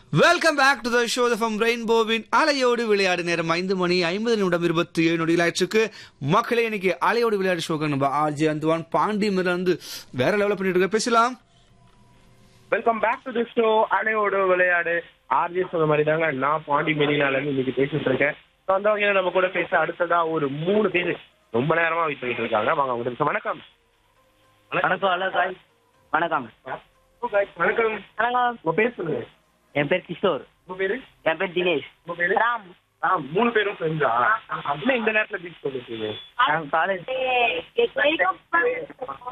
welcome back to the show from ரெயின்போவின் அலையோடு விளையாடு நேரம் ஐந்து மணி ஐம்பது நிமிடம் இருபத்தி ஏழு நொடிகளாயிற்றுக்கு மக்களே இன்னைக்கு அலையோடு விளையாடு ஷோக்கு நம்ம ஆர்ஜி அந்துவான் பாண்டி மிர வந்து வேற லெவலில் பண்ணிட்டு இருக்க பேசலாம் welcome back to the show அலையோடு விளையாடு ஆர்ஜி சொன்ன மாதிரி தாங்க நான் பாண்டி மெரினால இருந்து இன்னைக்கு பேசிட்டு இருக்கேன் So, அந்த வகையில நம்ம கூட பேச அடுத்ததா ஒரு மூணு பேர் ரொம்ப நேரமா வெயிட் பண்ணிட்டு இருக்காங்க வாங்க உங்களுக்கு வணக்கம் வணக்கம் ஹலோ சாய் வணக்கம் Oh, guys, வணக்கம் வணக்கம் உங்க பேர் சொல்லுங்க என் பேர் கிஷோர் உங்க பேரு என் பேர் தினேஷ் உங்க பேரு ராம் ஆ மூணு பேரும் ஃப்ரெண்ட்ஸா அப்படின்னா இந்த நேரத்துல பீச் சொல்லிருக்கீங்க நான் காலேஜ்